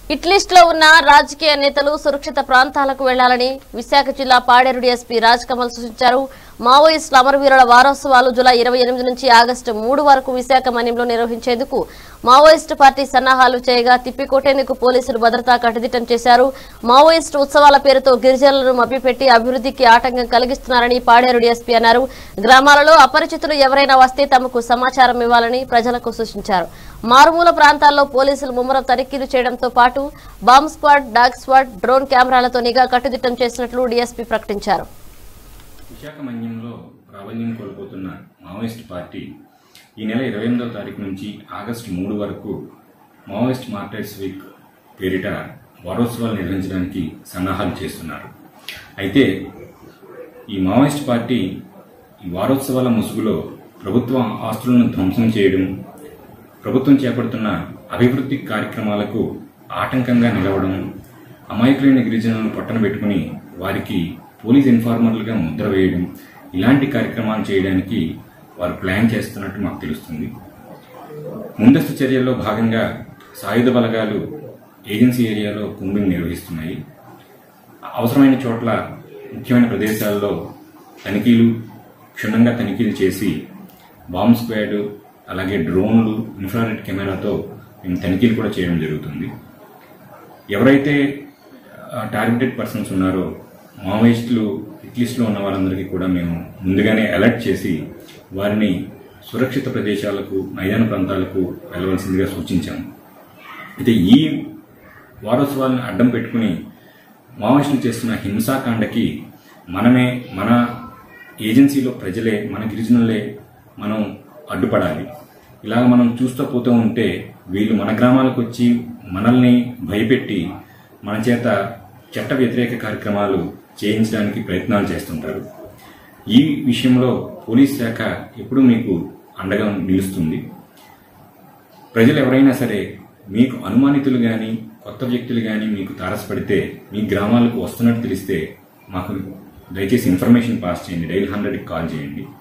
hit list లో ఉన్న రాజకీయ నేతలు సురక్షిత ప్రాంతాలకు వెళ్లాలని విశాఖ జిల్లా పాడేరు డీఎస్పీ రాజ్ కమల్ సూచించారు మావోయిస్టుల అమరవీరుల వారోత్సవాలు జులై ఇరవై ఎనిమిది నుంచి ఆగస్టు మూడు వరకు విశాఖ మన్యంలో నిర్వహించేందుకు మావోయిస్టు పార్టీ సన్నాహాలు చేయగా తిప్పికొట్టేందుకు పోలీసులు భద్రతా కట్టుదిట్టం చేశారు మావోయిస్టు ఉత్సవాల పేరుతో గిరిజనులను మభ్యపెట్టి అభివృద్ధికి ఆటంకం కలిగిస్తున్నారని పాడేరు డీఎస్పీ అన్నారు గ్రామాలలో అపరిచితులు ఎవరైనా వస్తే తమకు సమాచారం ఇవ్వాలని ప్రజలకు సూచించారు మారుమూల ప్రాంతాల్లో పోలీసులు ముమ్మరం తనిఖీలు చేయడంతో పాటు bomb squad dog squad drone కెమెరాలతో నిఘా కట్టుదిట్టం చేసినట్లు డీఎస్పీ ప్రకటించారు విశాఖ మన్యంలో ప్రాబల్యం కోల్పోతున్న మావోయిస్ట్ పార్టీ ఈ నెల ఇరవై ఎనిమిదవ తారీఖు నుంచి ఆగస్టు మూడు వరకు మావోయిస్ట్ మార్టైర్స్ వీక్ పేరిట వారోత్సవాలు నిర్వహించడానికి సన్నాహాలు చేస్తున్నారు అయితే ఈ మావోయిస్ట్ పార్టీ ఈ వారోత్సవాల ముసుగులో ప్రభుత్వ ఆస్తులను ధ్వంసం చేయడం ప్రభుత్వం చేపడుతున్న అభివృద్ధి కార్యక్రమాలకు ఆటంకంగా నిలవడం అమాయకులైన గిరిజనులను పట్టణ పెట్టుకుని వారికి పోలీస్ ఇన్ఫార్మర్లుగా ముద్ర వేయడం ఇలాంటి కార్యక్రమాలు చేయడానికి వారు ప్లాన్ చేస్తున్నట్టు మాకు తెలుస్తుంది ముందస్తు చర్యల్లో భాగంగా సాయుధ బలగాలు ఏజెన్సీ ఏరియాలో కుంబింగ్ నిర్వహిస్తున్నాయి అవసరమైన చోట్ల ముఖ్యమైన ప్రదేశాల్లో తనిఖీలు క్షుణ్ణంగా తనిఖీలు చేసి బాంబ్ స్క్వాడ్ అలాగే డ్రోన్లు ఇన్ఫ్రారెడ్ కెమెరాతో మేము తనిఖీలు కూడా చేయడం జరుగుతుంది ఎవరైతే టార్గెటెడ్ పర్సన్స్ ఉన్నారో మావోయిస్టులు హిట్ లిస్ట్లో ఉన్న వారందరికీ కూడా మేము ముందుగానే అలర్ట్ చేసి వారిని సురక్షిత ప్రదేశాలకు మైదాన ప్రాంతాలకు వెళ్ళవలసిందిగా సూచించాము అయితే ఈ వారోత్సవాలను అడ్డం పెట్టుకుని మావోయిస్టులు చేస్తున్న హింసాకాండకి మనమే మన ఏజెన్సీలో ప్రజలే మన గిరిజనులే మనం అడ్డుపడాలి ఇలాగ మనం చూస్తూ పోతూ ఉంటే వీళ్ళు మన గ్రామాలకు వచ్చి మనల్ని భయపెట్టి మన చేత చట్ట వ్యతిరేక కార్యక్రమాలు చేయించడానికి ప్రయత్నాలు చేస్తుంటారు ఈ విషయంలో పోలీస్ శాఖ ఎప్పుడూ మీకు అండగా నిలుస్తుంది ప్రజలు ఎవరైనా సరే మీకు అనుమానితులు కానీ కొత్త వ్యక్తులు కానీ మీకు తారసపడితే మీ గ్రామాలకు వస్తున్నట్టు తెలిస్తే మాకు దయచేసి ఇన్ఫర్మేషన్ పాస్ చేయండి డైల్ హండ్రెడ్కి కాల్ చేయండి